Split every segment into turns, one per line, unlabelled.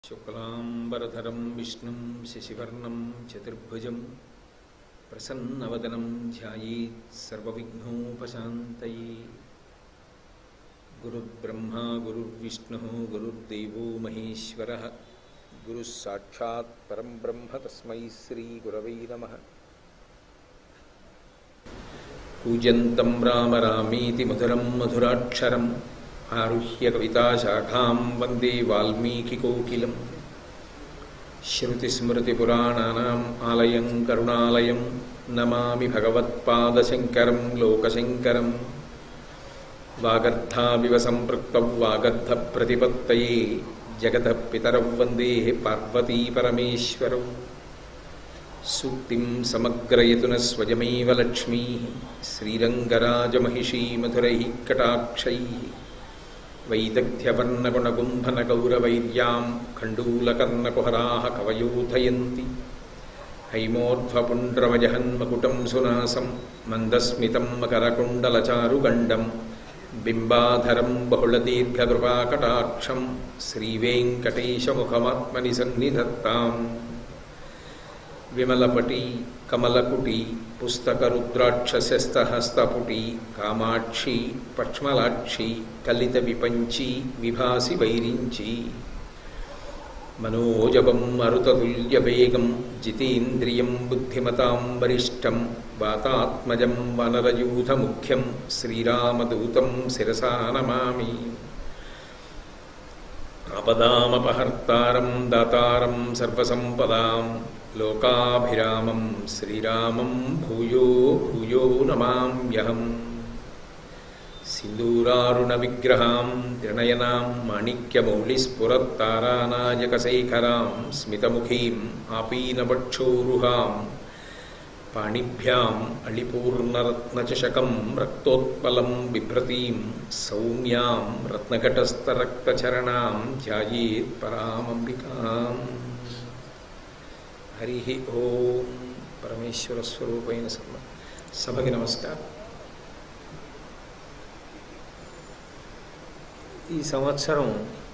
శుక్లాంబరధరం విష్ణుం శశివర్ణం చతుర్భుజం ప్రసన్నవదనం ధ్యాయేత్ సర్వవిఘ్నోపశాంతయే గురుర్బ్రహ్మా గురుర్విష్ణుः గురుర్దేవో మహేశ్వరः గురుः సాక్షాత్ పరం బ్రహ్మ తస్మై శ్రీగురవై నమः కూజంతం రామ రామీతి మధురం మధురాక్షరం ఆరుహ్య కవితాశాఖాం వందే వాల్మీకికోకిలం శృతిస్మృతిపురాణానాम् ఆలయం కరుణాలయం నమామి భగవత్పాదశంకరం లోకశంకరం వాగర్థావివ సంపృక్తౌ వాగర్థప్రతిపత్తయే జగతః పితరౌ వందే పార్వతీపరమేశ్వరౌ సూక్తిం సమగ్రయతున స్వయమేవ లక్ష్మీ శ్రీరంగరాజమహిషీ మధురైः కటాక్షైः వైదగ్ధ్యవర్ణగుణగుంభనగౌరవైర్యాం ఖण्डूलकर्णकुहराः कवयोधयन्ति हैमोर्ध्वपुण्ड्रमजहन्मकुटं सुनासं मन्दस्मितं मकरकुण्डलचारुगण्डं बिम्बाधरं बहुलदीर्घकृपाकटाक्षं श्रीवेङ्कटेशमुखमात्मनि सन्निधत्ताम् విమలపటి కమలకుటి పుస్తకరుద్రాక్షసస్తహస్తపుటి కామాక్షి పక్ష్మలాక్షి కలిత విపంచి విభాసి వైరించి మనోజవం మరుతతుల్యవేగం జితేంద్రియం బుద్ధిమతాం వరిష్టం వాతాత్మజం వనరయూథముఖ్యం శ్రీరామదూతం శిరసా నమామి ఆపదామపహర్తారం దాతారం సర్వసంపదాం లోకాభిరామం శ్రీరామం భూయో భూయో నమామ్యహం సింధూరారుణవిగ్రహాం త్రినయనాం మాణిక్యమౌళిస్ఫురత్తారానాయకశేఖరాం స్మితముఖీం ఆపీనవక్షోరుహాం పాణిభ్యాం అళిపూర్ణరత్నచషకం రక్తోత్పలం బిభ్రతీం సౌమ్యాం రత్నఘటస్థరక్తచరణాం ధ్యాయేత్ పరామంబికాం హరి ఓం పరమేశ్వర స్వరూపైన సభ సభకి నమస్కారం ఈ సంవత్సరం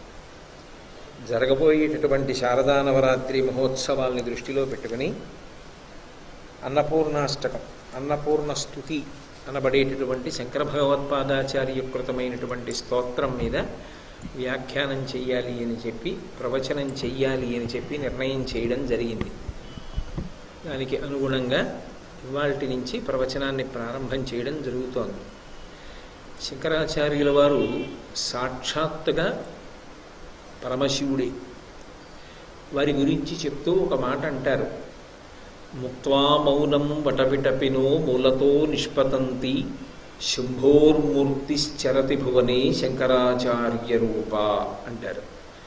జరగబోయేటటువంటి శారదా నవరాత్రి మహోత్సవాల్ని దృష్టిలో పెట్టుకుని అన్నపూర్ణాష్టకం అన్నపూర్ణ స్థుతి అనబడేటటువంటి శంకర భగవత్పాదాచార్య కృతమైనటువంటి స్తోత్రం మీద వ్యాఖ్యానం చెయ్యాలి అని చెప్పి ప్రవచనం చెయ్యాలి అని చెప్పి నిర్ణయం చేయడం జరిగింది దానికి అనుగుణంగా ఇవాల్టి నుంచి ప్రవచనాన్ని ప్రారంభం చేయడం జరుగుతోంది శంకరాచార్యుల వారు సాక్షాత్తుగా పరమశివుడే వారి గురించి చెప్తూ ఒక మాట అంటారు ముక్వా మౌనం వటవిటపినో మూలతో నిష్పతంతి శంభోర్మూర్తిశ్చరతి భువనే శంకరాచార్య రూప అంటారు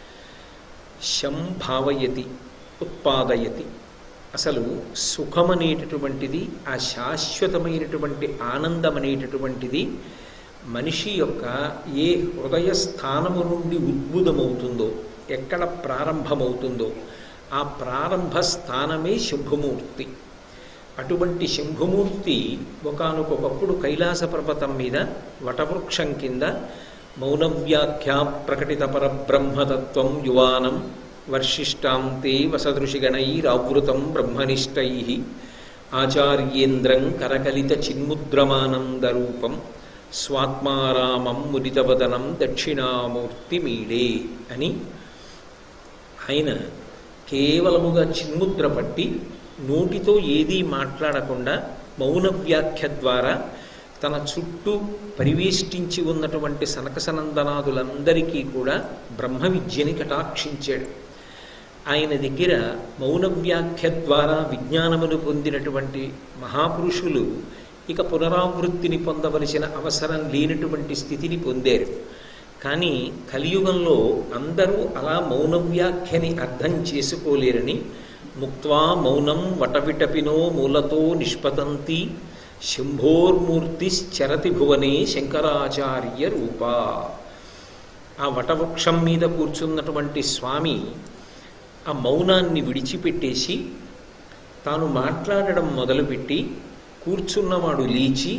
శం భావయతి ఉత్పాదయతి అసలు సుఖమనేటటువంటిది ఆ శాశ్వతమైనటువంటి ఆనందం అనేటటువంటిది మనిషి యొక్క ఏ హృదయ స్థానము నుండి ఉద్భుతమవుతుందో ఎక్కడ ప్రారంభమవుతుందో ఆ ప్రారంభ స్థానమే శంభుమూర్తి అటువంటి శంభుమూర్తి ఒకనకొకప్పుడు కైలాస పర్వతం మీద వటవృక్షం కింద మౌనవ్యాఖ్యా ప్రకటిత పరబ్రహ్మతత్వం యువానం వర్షిష్టాంతే వసదృషిగణైరావృతం బ్రహ్మనిష్టై ఆచార్యేంద్రం కరకలిత చిన్ముద్రమానందరూపం స్వాత్మారామం ముదితవదనం దక్షిణామూర్తి మీడే అని ఆయన కేవలముగా చిన్ముద్ర పట్టి నోటితో ఏదీ మాట్లాడకుండా మౌన వ్యాఖ్య ద్వారా తన చుట్టూ పరివేష్టించి ఉన్నటువంటి సనకసనందనాదులందరికీ కూడా బ్రహ్మ విద్యని కటాక్షించాడు ఆయన దగ్గర మౌన వ్యాఖ్య ద్వారా విజ్ఞానమును పొందినటువంటి మహాపురుషులు ఇక పునరావృత్తిని పొందవలసిన అవసరం లేనటువంటి స్థితిని పొందారు కానీ కలియుగంలో అందరూ అలా మౌన వ్యాఖ్యని అర్థం చేసుకోలేరని ముక్వా మౌనం వటవిటపినో మూలతో నిష్పతంతి శంభోర్మూర్తిశ్చరతి భువనే శంకరాచార్య రూప ఆ వటవృక్షం మీద కూర్చున్నటువంటి స్వామి ఆ మౌనాన్ని విడిచిపెట్టేసి తాను మాట్లాడడం మొదలుపెట్టి కూర్చున్నవాడు లేచి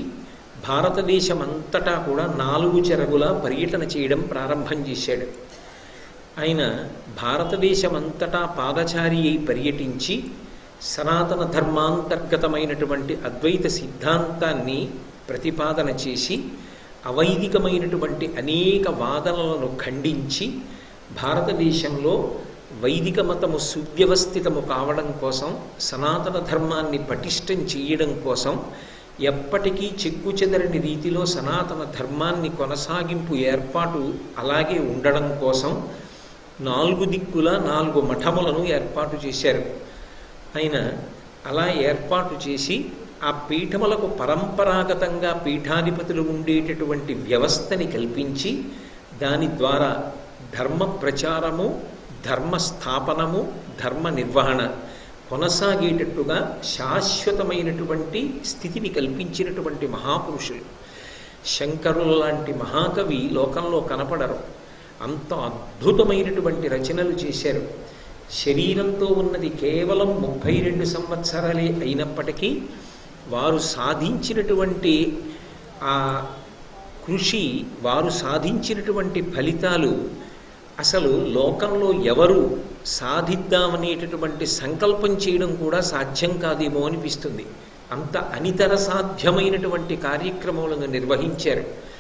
భారతదేశం అంతటా కూడా నాలుగు చెరగుల పర్యటన చేయడం ప్రారంభం చేశాడు ఆయన భారతదేశమంతటా పాదచారి అయి పర్యటించి సనాతన ధర్మాంతర్గతమైనటువంటి అద్వైత సిద్ధాంతాన్ని ప్రతిపాదన చేసి అవైదికమైనటువంటి అనేక వాదనలను ఖండించి భారతదేశంలో వైదిక మతము సువ్యవస్థితము కావడం కోసం సనాతన ధర్మాన్ని పటిష్టం చేయడం కోసం ఎప్పటికీ చెక్కు చెదరని రీతిలో సనాతన ధర్మాన్ని కొనసాగింపు ఏర్పాటు అలాగే ఉండడం కోసం నాలుగు దిక్కుల నాలుగు మఠములను ఏర్పాటు చేశారు ఆయన అలా ఏర్పాటు చేసి ఆ పీఠములకు పరంపరాగతంగా పీఠాధిపతులు ఉండేటటువంటి వ్యవస్థని కల్పించి దాని ద్వారా ధర్మ ప్రచారము ధర్మ స్థాపనము ధర్మ నిర్వహణ కొనసాగేటట్టుగా శాశ్వతమైనటువంటి స్థితిని కల్పించినటువంటి మహాపురుషులు శంకరుల లాంటి మహాకవి లోకంలో కనపడరు అంత అద్భుతమైనటువంటి రచనలు చేశారు శరీరంతో ఉన్నది కేవలం ముప్పై రెండు సంవత్సరాలే అయినప్పటికీ వారు సాధించినటువంటి ఆ కృషి వారు సాధించినటువంటి ఫలితాలు అసలు లోకంలో ఎవరు సాధిద్దామనేటటువంటి సంకల్పం చేయడం కూడా సాధ్యం కాదేమో అనిపిస్తుంది అంత అనితర సాధ్యమైనటువంటి కార్యక్రమాలను నిర్వహించారు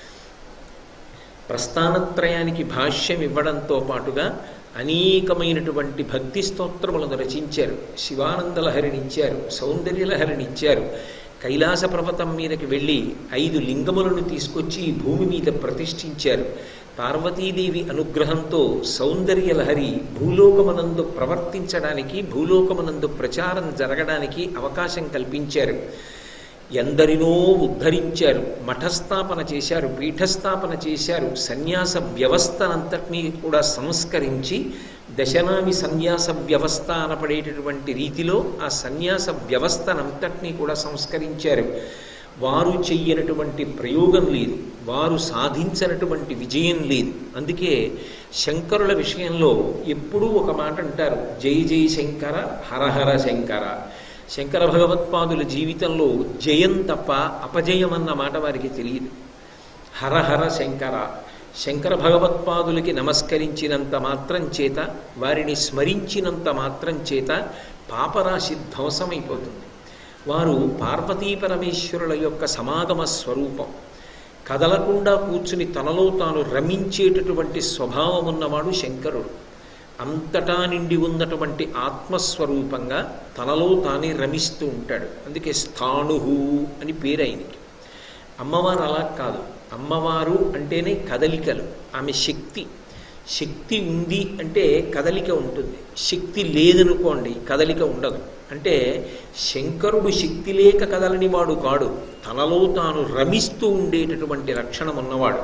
ప్రస్థానత్రయానికి భాష్యం ఇవ్వడంతో పాటుగా అనేకమైనటువంటి భక్తి స్తోత్రములను రచించారు శివానందలహరినిచ్చారు సౌందర్యలహరినిచ్చారు కైలాస పర్వతం మీదకి వెళ్ళి ఐదు లింగములను తీసుకొచ్చి ఈ భూమి మీద ప్రతిష్ఠించారు పార్వతీదేవి అనుగ్రహంతో సౌందర్యలహరి భూలోకమునందు ప్రవర్తించడానికి భూలోకమునందు ప్రచారం జరగడానికి అవకాశం కల్పించారు ఎందరినో ఉద్ధరించారు మఠస్థాపన చేశారు పీఠస్థాపన చేశారు సన్యాస వ్యవస్థనంతటినీ కూడా సంస్కరించి దశనామి సన్యాస వ్యవస్థ అనపడేటటువంటి రీతిలో ఆ సన్యాస వ్యవస్థనంతటినీ కూడా సంస్కరించారు వారు చెయ్యనటువంటి ప్రయోగం లేదు వారు సాధించినటువంటి విజయం లేదు అందుకే శంకరుల విషయంలో ఎప్పుడూ ఒక మాట అంటారు జై జై శంకర హరహర శంకర శంకర భగవత్పాదుల జీవితంలో జయం తప్ప అపజయం అన్న మాట వారికి తెలియదు హరహర శంకర శంకర భగవత్పాదులకి నమస్కరించినంత మాత్రం చేత వారిని స్మరించినంత మాత్రం చేత పాపరాశి ధ్వంసమైపోతుంది వారు పార్వతీ పరమేశ్వరుల యొక్క సమాగమ స్వరూపం కదలకుండా కూర్చుని తనలో తాను రమించేటటువంటి స్వభావం ఉన్నవాడు శంకరుడు అంతటా నిండి ఉన్నటువంటి ఆత్మస్వరూపంగా తనలో తానే రమిస్తూ ఉంటాడు అందుకే స్థాణుహు అని పేరు ఆయనకి అమ్మవారు అలా కాదు అమ్మవారు అంటేనే కదలికలు ఆమె శక్తి శక్తి ఉంది అంటే కదలిక ఉంటుంది శక్తి లేదనుకోండి కదలిక ఉండదు అంటే శంకరుడు శక్తి లేక కదలని వాడు కాడు తనలో తాను రమిస్తూ ఉండేటటువంటి లక్షణం ఉన్నవాడు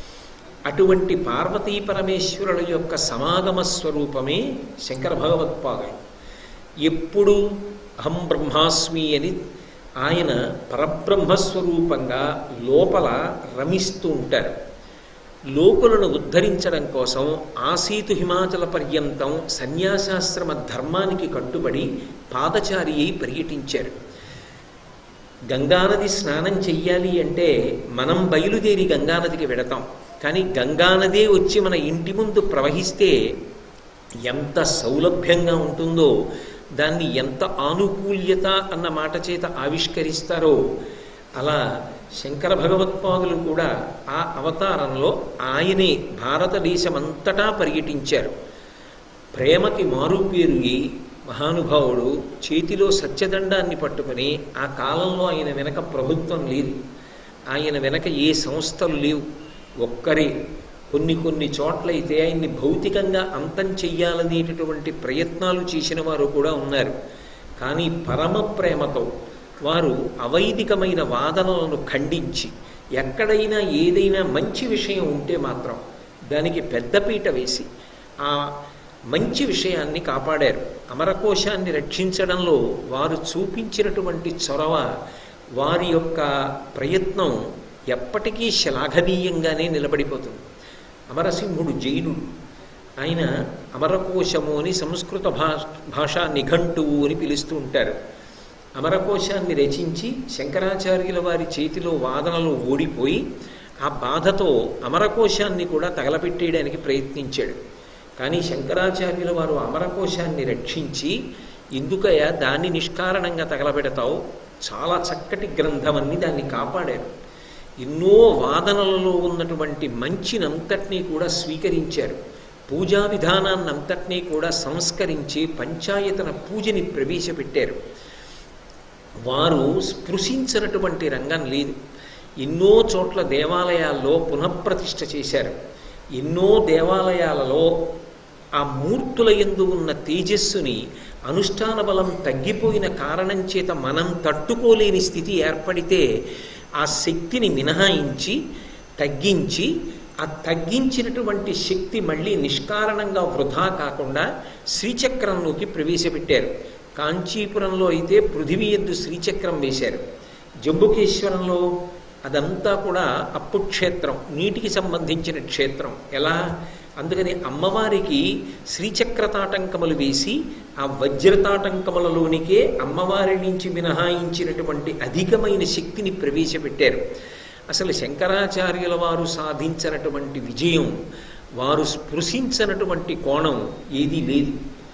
అటువంటి పార్వతీ పరమేశ్వరుల యొక్క సమాగమ స్వరూపమే శంకర భగవత్పాదులు ఎప్పుడు అహం బ్రహ్మాస్మి అని ఆయన పరబ్రహ్మస్వరూపంగా లోపల రమిస్తూ ఉంటారు లోకులను ఉద్ధరించడం కోసం ఆసీతు హిమాచల పర్యంతం సన్యాసాశ్రమ ధర్మానికి కట్టుబడి పాదచారి అయి పర్యటించారు గంగానది స్నానం చెయ్యాలి అంటే మనం బయలుదేరి గంగానదికి వెడతాం కానీ గంగానదే వచ్చి మన ఇంటి ముందు ప్రవహిస్తే ఎంత సౌలభ్యంగా ఉంటుందో దాన్ని ఎంత ఆనుకూల్యత అన్న మాట చేత ఆవిష్కరిస్తారో అలా శంకర భగవత్పాదులు కూడా ఆ అవతారంలో ఆయనే భారతదేశమంతటా పర్యటించారు ప్రేమకి మారుపేరు మహానుభావుడు చేతిలో సత్యదండాన్ని పట్టుకుని ఆ కాలంలో ఆయన వెనక ప్రభుత్వం లేదు ఆయన వెనక ఏ సంస్థలు లేవు ఒక్కరే కొన్ని కొన్ని చోట్లయితే ఆయన్ని భౌతికంగా అంతం చెయ్యాలనేటటువంటి ప్రయత్నాలు చేసిన వారు కూడా ఉన్నారు కానీ పరమ ప్రేమతో వారు అవైదికమైన వాదనలను ఖండించి ఎక్కడైనా ఏదైనా మంచి విషయం ఉంటే మాత్రం దానికి పెద్దపీట వేసి ఆ మంచి విషయాన్ని కాపాడారు అమరకోశాన్ని రక్షించడంలో వారు చూపించినటువంటి చొరవ వారి యొక్క ప్రయత్నం ఎప్పటికీ శ్లాఘనీయంగానే నిలబడిపోతుంది అమరసింహుడు జైనుడు ఆయన అమరకోశము అని సంస్కృత భాష భాషా నిఘంటువు అని పిలుస్తూ ఉంటారు అమరకోశాన్ని రచించి శంకరాచార్యుల వారి చేతిలో వాదనలు ఓడిపోయి ఆ బాధతో అమరకోశాన్ని కూడా తగలపెట్టేయడానికి ప్రయత్నించాడు కానీ శంకరాచార్యుల వారు అమరకోశాన్ని రక్షించి ఎందుకయ్యా దాన్ని నిష్కారణంగా తగలబెడతావు చాలా చక్కటి గ్రంథమని దాన్ని కాపాడారు ఎన్నో వాదనలలో ఉన్నటువంటి మంచినంతటినీ కూడా స్వీకరించారు పూజా విధానాన్నంతటినీ కూడా సంస్కరించి పంచాయతన పూజని ప్రవేశపెట్టారు వారు స్పృశించినటువంటి రంగం లేదు ఎన్నో చోట్ల దేవాలయాల్లో పునఃప్రతిష్ఠ చేశారు ఎన్నో దేవాలయాలలో ఆ మూర్తుల ఎందు ఉన్న తేజస్సుని అనుష్ఠాన బలం తగ్గిపోయిన కారణం చేత మనం తట్టుకోలేని స్థితి ఏర్పడితే ఆ శక్తిని మినహాయించి తగ్గించి ఆ తగ్గించినటువంటి శక్తి మళ్ళీ నిష్కారణంగా వృధా కాకుండా శ్రీచక్రంలోకి ప్రవేశపెట్టారు కాంచీపురంలో అయితే పృథివీ ఎద్దు శ్రీచక్రం వేశారు జంబుకేశ్వరంలో అదంతా కూడా అప్పు క్షేత్రం నీటికి సంబంధించిన క్షేత్రం ఎలా అందుకని అమ్మవారికి శ్రీచక్రతాటంకములు వేసి ఆ వజ్రతాటంకములలోనికే అమ్మవారి నుంచి మినహాయించినటువంటి అధికమైన శక్తిని ప్రవేశపెట్టారు అసలు శంకరాచార్యుల వారు సాధించినటువంటి విజయం వారు స్పృశించినటువంటి కోణం ఏదీ లేదు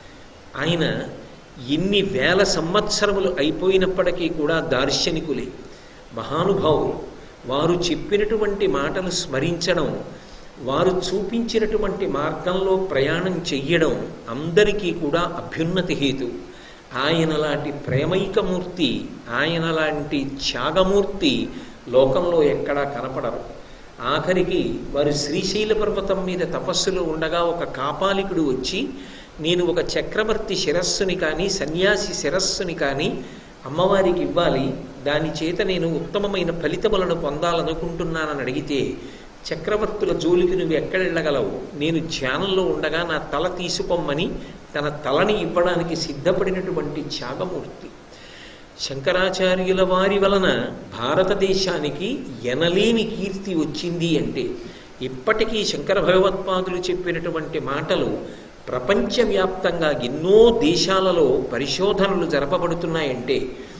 ఆయన ఎన్ని వేల సంవత్సరములు అయిపోయినప్పటికీ కూడా దార్శనికులే మహానుభావులు వారు చెప్పినటువంటి మాటలు స్మరించడం వారు చూపించినటువంటి మార్గంలో ప్రయాణం చెయ్యడం అందరికీ కూడా అభ్యున్నతి హేతు ఆయన లాంటి ప్రేమైకమూర్తి ఆయన లాంటి త్యాగమూర్తి లోకంలో ఎక్కడా కనపడరు ఆఖరికి వారు శ్రీశైల పర్వతం మీద తపస్సులో ఉండగా ఒక కాపాలికుడు వచ్చి నేను ఒక చక్రవర్తి శిరస్సుని కానీ సన్యాసి శిరస్సుని కానీ అమ్మవారికి ఇవ్వాలి దాని చేత నేను ఉత్తమమైన ఫలితములను పొందాలనుకుంటున్నానని అడిగితే చక్రవర్తుల జోలికి నువ్వు ఎక్కడెళ్ళగలవు నేను ధ్యానంలో ఉండగా నా తల తీసుకోమ్మని తన తలని ఇవ్వడానికి సిద్ధపడినటువంటి త్యాగమూర్తి శంకరాచార్యుల వారి వలన భారతదేశానికి ఎనలేని కీర్తి వచ్చింది అంటే ఇప్పటికీ శంకర భగవత్పాదులు చెప్పినటువంటి మాటలు ప్రపంచవ్యాప్తంగా ఎన్నో దేశాలలో పరిశోధనలు జరపబడుతున్నాయంటే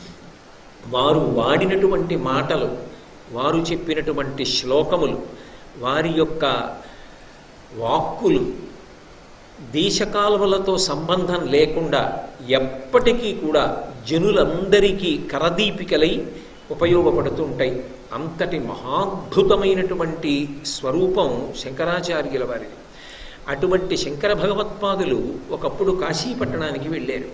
వారు వాడినటువంటి మాటలు వారు చెప్పినటువంటి శ్లోకములు వారి యొక్క వాక్కులు దేశకాలములతో సంబంధం లేకుండా ఎప్పటికీ కూడా జనులందరికీ కరదీపికలై ఉపయోగపడుతుంటాయి అంతటి మహాద్భుతమైనటువంటి స్వరూపం శంకరాచార్యుల వారిది అటువంటి శంకర భగవత్పాదులు ఒకప్పుడు కాశీపట్టణానికి వెళ్ళారు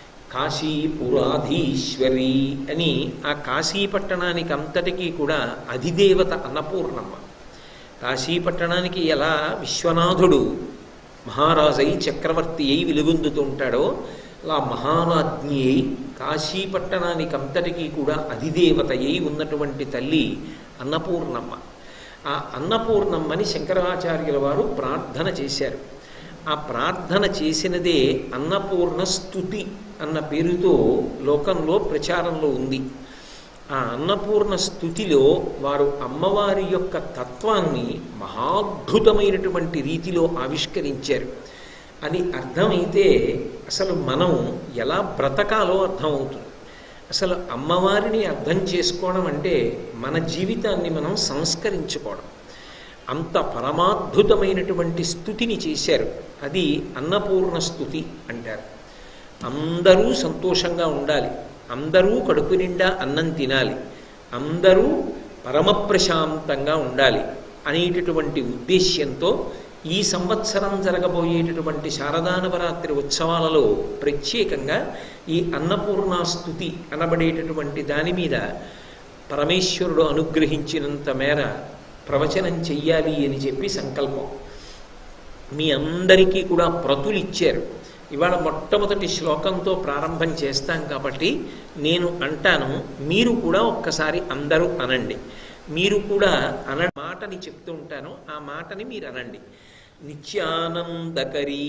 కాశీపురాధీశ్వరి అని ఆ కాశీపట్టణానికి అంతటికీ కూడా అధిదేవత అన్నపూర్ణమ్మ కాశీపట్టణానికి ఎలా విశ్వనాథుడు మహారాజై చక్రవర్తి అయి వెలుగొందుతుంటాడో అలా మహారాజ్ఞి అయి కాశీపట్టణానికి అంతటికీ కూడా అధిదేవత అయి ఉన్నటువంటి తల్లి అన్నపూర్ణమ్మ ఆ అన్నపూర్ణమ్మని శంకరాచార్యుల వారు ప్రార్థన చేశారు ఆ ప్రార్థన చేసినదే అన్నపూర్ణ స్థుతి అన్న పేరుతో లోకంలో ప్రచారంలో ఉంది ఆ అన్నపూర్ణ స్థుతిలో వారు అమ్మవారి యొక్క తత్వాన్ని మహాద్భుతమైనటువంటి రీతిలో ఆవిష్కరించారు అది అర్థమైతే అసలు మనం ఎలా బ్రతకాలో అర్థమవుతుంది అసలు అమ్మవారిని అర్థం చేసుకోవడం అంటే మన జీవితాన్ని మనం సంస్కరించుకోవడం అంత పరమాద్భుతమైనటువంటి స్థుతిని చేశారు అది అన్నపూర్ణ స్థుతి అంటారు అందరూ సంతోషంగా ఉండాలి అందరూ కడుపు నిండా అన్నం తినాలి అందరూ పరమప్రశాంతంగా ఉండాలి అనేటటువంటి ఉద్దేశ్యంతో ఈ సంవత్సరం జరగబోయేటటువంటి శారదానవరాత్రి ఉత్సవాలలో ప్రత్యేకంగా ఈ అన్నపూర్ణాస్తుతి అనబడేటటువంటి దాని మీద పరమేశ్వరుడు అనుగ్రహించినంత మేర ప్రవచనం చెయ్యాలి అని చెప్పి సంకల్పం మీ అందరికీ కూడా ప్రతులు ఇచ్చారు ఇవాళ మొట్టమొదటి శ్లోకంతో ప్రారంభం చేస్తాం కాబట్టి నేను అంటాను మీరు కూడా ఒక్కసారి అందరూ అనండి మీరు కూడా అన మాటని చెప్తూ ఉంటాను ఆ మాటని మీరు అనండి నిత్యానందకరీ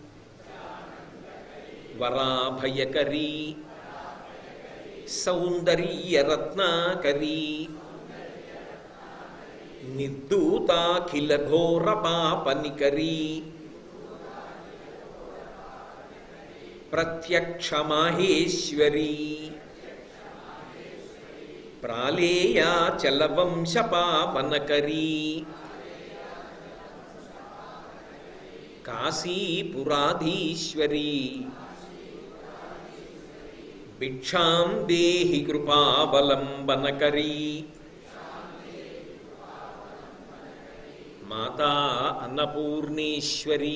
వరాభయకరీ సౌందర్యరత్నాకరీ నిర్దూతాఖిల ఘోర పాపనికరీ ప్రత్యక్షమాహేశ్వరీ ప్రాళేయాచలవంశపావనకరీ కాశీపురాధీశ్వరీ భిక్షాం దేహి కృపావలంబనకరీ మాతా అన్నపూర్ణేశ్వరీ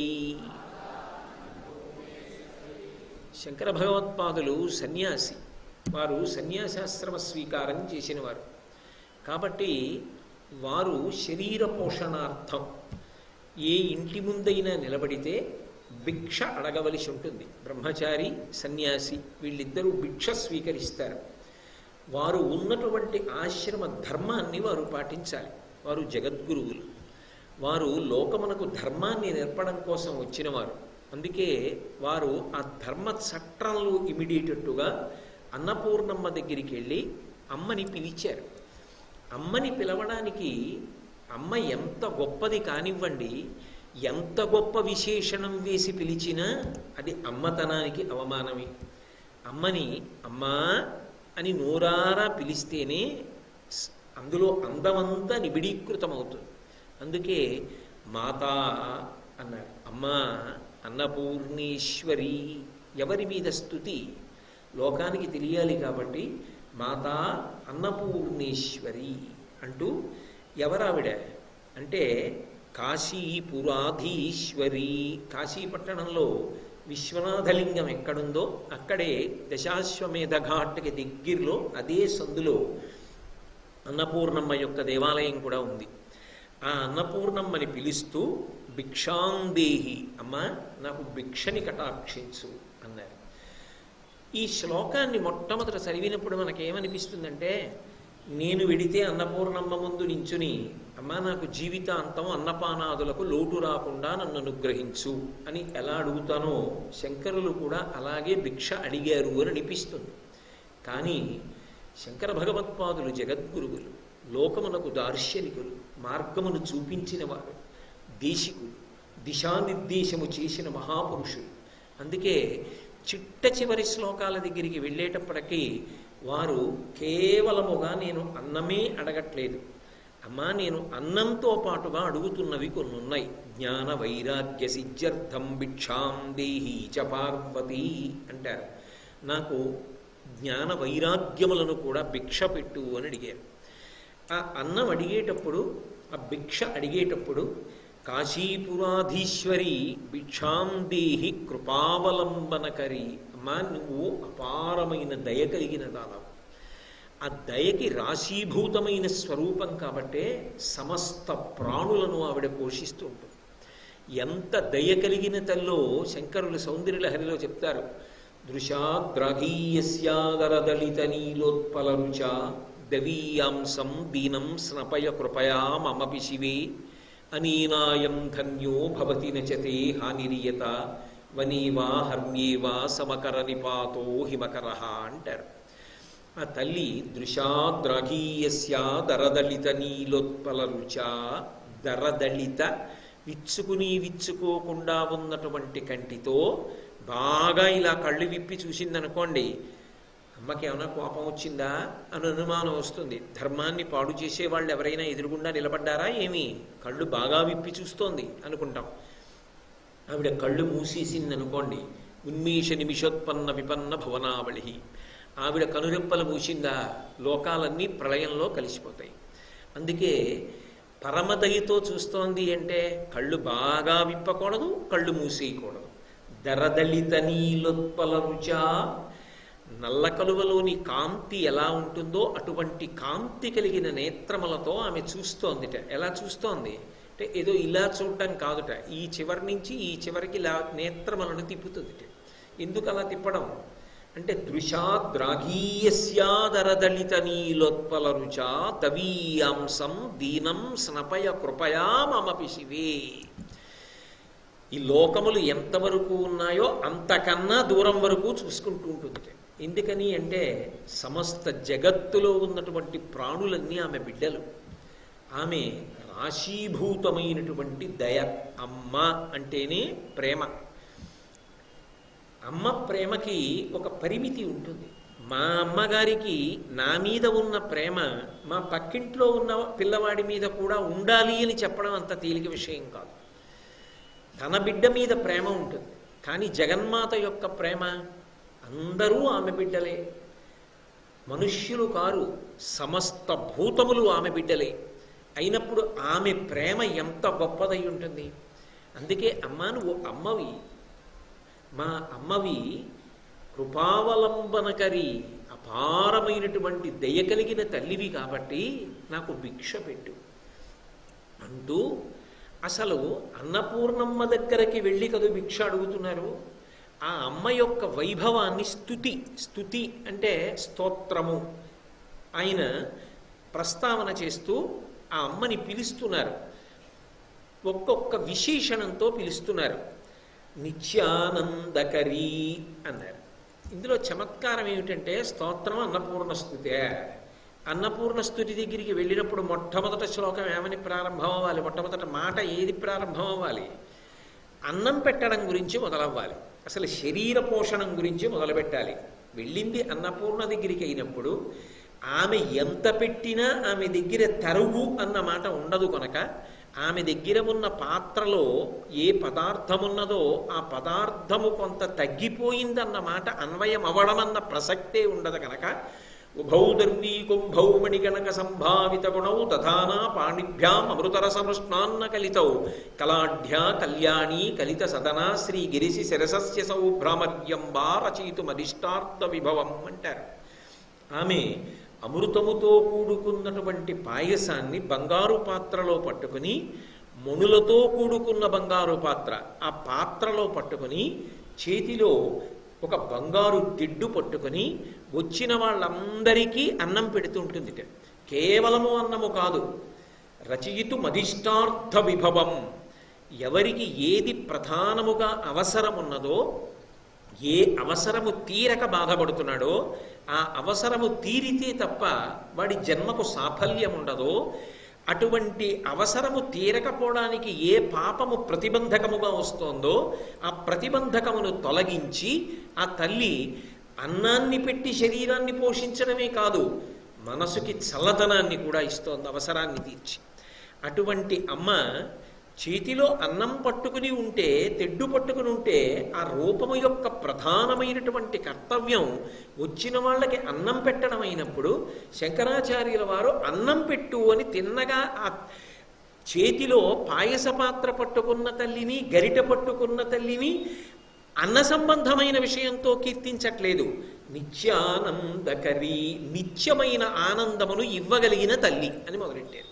శంకర భగవత్పాదులు సన్యాసి వారు సన్యాసాశ్రమ స్వీకారం చేసినవారు కాబట్టి వారు శరీర పోషణార్థం ఏ ఇంటి ముందైనా నిలబడితే భిక్ష అడగవలసి ఉంటుంది బ్రహ్మచారి సన్యాసి వీళ్ళిద్దరూ భిక్ష స్వీకరిస్తారు వారు ఉన్నటువంటి ఆశ్రమ ధర్మాన్ని వారు పాటించాలి వారు జగద్గురువులు వారు లోకమునకు ధర్మాన్ని నేర్పడం కోసం వచ్చినవారు అందుకే వారు ఆ ధర్మ చట్రంలో ఇమిడేటట్టుగా అన్నపూర్ణమ్మ దగ్గరికి వెళ్ళి అమ్మని పిలిచారు అమ్మని పిలవడానికి అమ్మ ఎంత గొప్పది కానివ్వండి ఎంత గొప్ప విశేషణం వేసి పిలిచినా అది అమ్మతనానికి అవమానమే అమ్మని అమ్మా అని నోరారా పిలిస్తేనే స్- అందులో అందమంతా నిబిడీకృతమవుతుంది అందుకే మాతా అన్నారు అమ్మా అన్నపూర్ణేశ్వరి ఎవరి మీద స్తుతి లోకానికి తెలియాలి కాబట్టి మాతా అన్నపూర్ణేశ్వరి అంటూ ఎవరావిడ అంటే కాశీపురాధీశ్వరి కాశీపట్టణంలో విశ్వనాథలింగం ఎక్కడుందో అక్కడే దశాశ్వమేధ ఘాట్కి దగ్గరలో అదే సందులో అన్నపూర్ణమ్మ యొక్క దేవాలయం కూడా ఉంది ఆ అన్నపూర్ణమ్మని పిలుస్తూ భిక్షాందేహి అమ్మ నాకు భిక్షని కటాక్షించు అన్నారు ఈ శ్లోకాన్ని మొట్టమొదట చదివినప్పుడు మనకేమనిపిస్తుందంటే నేను వెడితే అన్నపూర్ణమ్మ ముందు నించుని అమ్మా నాకు జీవితాంతం అన్నపానాదులకు లోటు రాకుండా నన్ను అనుగ్రహించు అని ఎలా అడుగుతానో శంకరులు కూడా అలాగే భిక్ష అడిగారు అని అనిపిస్తుంది కానీ శంకర భగవత్పాదులు జగద్గురువులు లోకమునకు దార్శనికులు మార్గమును చూపించిన వారు దేశికులు దిశానిర్దేశము చేసిన మహాపురుషులు అందుకే చిట్ట చివరి శ్లోకాల దగ్గరికి వెళ్ళేటప్పటికీ వారు కేవలముగా నేను అన్నమే అడగట్లేదు అమ్మా నేను అన్నంతో పాటుగా అడుగుతున్నవి కొన్ని ఉన్నాయి జ్ఞాన వైరాగ్య సిద్ధ్యర్థం భిక్షాం దేహి చ పార్వతి అంటారు నాకు జ్ఞాన వైరాగ్యములను కూడా భిక్ష పెట్టు అని అడిగారు ఆ అన్నం అడిగేటప్పుడు ఆ భిక్ష అడిగేటప్పుడు కాశీపురాధీశ్వరి భిక్షాం దేహి కృపావలంబనకరి అమ్మా నువ్వు అపారమైన దయ కలిగిన దానవు ఆ దయకి రాశీభూతమైన స్వరూపం కాబట్టే సమస్త ప్రాణులను ఆవిడ పోషిస్తూ ఉంటుంది ఎంత దయ కలిగిన తల్లో శంకరులు సౌందర్యలహరిలో చెప్తారు దృశాద్రాఘీయస్యాదరదళిత నీలోత్పల రుచ దవీయాంసం దీనం స్నపయ కృపయా మమపి శివే అనీనాయం ధన్యో భవతి నచతే హానిరియత వనీవా హర్మ్యేవా సమకర నిపాతో హిమకర అంటారు ఆ తల్లి దృశాద్రాఘీయస్య దరదళిత నీలోత్పల రుచ దరదళిత విచ్చుకుని విచ్చుకోకుండా ఉన్నటువంటి కంటితో బాగా ఇలా కళ్ళు విప్పి చూసిందనుకోండి అమ్మకి ఏమైనా కోపం వచ్చిందా అని అనుమానం వస్తుంది ధర్మాన్ని పాడు చేసే వాళ్ళు ఎవరైనా ఎదురుగుండా నిలబడ్డారా ఏమి కళ్ళు బాగా విప్పి చూస్తోంది అనుకుంటాం ఆవిడ కళ్ళు మూసేసింది అనుకోండి ఉన్మేష నిమిషోత్పన్న విపన్న భువనావళి ఆవిడ కనురెప్పలు మూసిందా లోకాలన్నీ ప్రళయంలో కలిసిపోతాయి అందుకే పరమదయతో చూస్తోంది అంటే కళ్ళు బాగా విప్పకూడదు కళ్ళు మూసేయకూడదు దరదళిత నీలోత్పల రుచ నల్ల కలువలోని కాంతి ఎలా ఉంటుందో అటువంటి కాంతి కలిగిన నేత్రములతో ఆమె చూస్తోందిట ఎలా చూస్తోంది అంటే ఏదో ఇలా చూడటం కాదుట ఈ చివరి నుంచి ఈ చివరికి ఇలా నేత్రములను తిప్పుతుందిట ఎందుకు అలా తిప్పడం అంటే దృశాద్రాఘీయస్యాదరదళిత నీలోత్పల రుచ తవీయాంసం దీనం స్నపయ కృపయా మమపి శివే ఈ లోకములు ఎంతవరకు ఉన్నాయో అంతకన్నా దూరం వరకు చూసుకుంటూ ఉంటుంది ఎందుకని అంటే సమస్త జగత్తులో ఉన్నటువంటి ప్రాణులన్నీ ఆమె బిడ్డలు ఆమె రాశీభూతమైనటువంటి దయ అమ్మ అంటేనే ప్రేమ అమ్మ ప్రేమకి ఒక పరిమితి ఉంటుంది మా అమ్మగారికి నా మీద ఉన్న ప్రేమ మా పక్కింట్లో ఉన్న పిల్లవాడి మీద కూడా ఉండాలి అని చెప్పడం అంత తేలిక విషయం కాదు తన బిడ్డ మీద ప్రేమ ఉంటుంది కానీ జగన్మాత యొక్క ప్రేమ అందరూ ఆమె బిడ్డలే మనుష్యులు కారు సమస్త భూతములు ఆమె బిడ్డలే అయినప్పుడు ఆమె ప్రేమ ఎంత గొప్పదై ఉంటుంది అందుకే అమ్మా నువ్వు అమ్మవి మా అమ్మవి కృపావలంబనకరి అపారమైనటువంటి దయ కలిగిన తల్లివి కాబట్టి నాకు భిక్ష పెట్టు అంటూ అసలు అన్నపూర్ణమ్మ దగ్గరకి వెళ్ళి కదూ భిక్ష అడుగుతున్నారు ఆ అమ్మ యొక్క వైభవాన్ని స్థుతి స్థుతి అంటే స్తోత్రము ఆయన ప్రస్తావన చేస్తూ ఆ అమ్మని పిలుస్తున్నారు ఒక్కొక్క విశేషణంతో పిలుస్తున్నారు నిత్యానందకరీ అన్నారు ఇందులో చమత్కారం ఏమిటంటే స్తోత్రం అన్నపూర్ణ స్థుతే అన్నపూర్ణ స్థుతి దగ్గరికి వెళ్ళినప్పుడు మొట్టమొదట శ్లోకం ఏమని ప్రారంభం అవ్వాలి మొట్టమొదట మాట ఏది ప్రారంభం అవ్వాలి అన్నం పెట్టడం గురించి మొదలవ్వాలి అసలు శరీర పోషణం గురించి మొదలుపెట్టాలి వెళ్ళింది అన్నపూర్ణ దగ్గరికి అయినప్పుడు ఆమె ఎంత పెట్టినా ఆమె దగ్గర తరుగు అన్న మాట ఉండదు కనుక ఆమె దగ్గర ఉన్న పాత్రలో ఏ పదార్థం ఉన్నదో ఆ పదార్థము కొంత తగ్గిపోయిందన్న మాట అన్వయం అవడమన్న ప్రసక్తే ఉండదు కనుక ఉభౌ దర్వీ కుంభౌ మణిగణక సంభావిత గుణౌ తథానా పాణిభ్యాం అమృతరసమృష్ణాన్న కలితౌ కలాఢ్యా కళ్యాణి కలిత సదనా శ్రీ గిరిసి శిరసస్య సౌ భ్రామర్యంబా రచయితుమధిష్టార్థ విభవం అంటారు ఆమె అమృతముతో కూడుకున్నటువంటి పాయసాన్ని బంగారు పాత్రలో పట్టుకుని మణులతో కూడుకున్న బంగారు పాత్ర ఆ పాత్రలో పట్టుకుని చేతిలో ఒక బంగారు దిడ్డు పట్టుకుని వచ్చిన వాళ్ళందరికీ అన్నం పెడుతుంటుంది కేవలము అన్నము కాదు రచయితు మధిష్టార్థ విభవం ఎవరికి ఏది ప్రధానముగా అవసరమున్నదో ఏ అవసరము తీరక బాధపడుతున్నాడో ఆ అవసరము తీరితే తప్ప వాడి జన్మకు సాఫల్యం ఉండదో అటువంటి అవసరము తీరకపోవడానికి ఏ పాపము ప్రతిబంధకముగా వస్తోందో ఆ ప్రతిబంధకమును తొలగించి ఆ తల్లి అన్నాన్ని పెట్టి శరీరాన్ని పోషించడమే కాదు మనసుకి చల్లదనాన్ని కూడా ఇస్తోంది అవసరాన్ని తీర్చి అటువంటి అమ్మ చేతిలో అన్నం పట్టుకుని ఉంటే తెడ్డు పట్టుకుని ఉంటే ఆ రూపము యొక్క ప్రధానమైనటువంటి కర్తవ్యం వచ్చిన వాళ్ళకి అన్నం పెట్టడం అయినప్పుడు శంకరాచార్యుల వారు అన్నం పెట్టు అని తిన్నగా ఆ చేతిలో పాయస పాత్ర పట్టుకున్న తల్లిని గరిట పట్టుకున్న తల్లిని అన్న సంబంధమైన విషయంతో కీర్తించట్లేదు నిత్యానందకరి నిత్యమైన ఆనందమును ఇవ్వగలిగిన తల్లి అని మొదలెట్టారు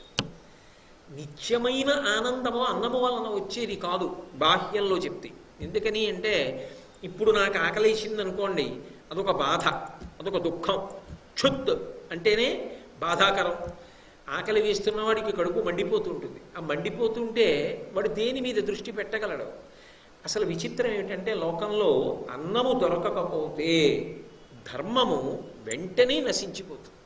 నిత్యమైన ఆనందము అన్నము వలన వచ్చేది కాదు బాహ్యంలో చెప్తే ఎందుకని అంటే ఇప్పుడు నాకు ఆకలేసింది అనుకోండి అదొక బాధ అదొక దుఃఖం క్షుత్ అంటేనే బాధాకరం ఆకలి వేస్తున్న వాడికి కడుపు మండిపోతుంటుంది ఆ మండిపోతుంటే వాడు దేని మీద దృష్టి పెట్టగలడు అసలు విచిత్రం ఏమిటంటే లోకంలో అన్నము దొరకకపోతే ధర్మము వెంటనే నశించిపోతుంది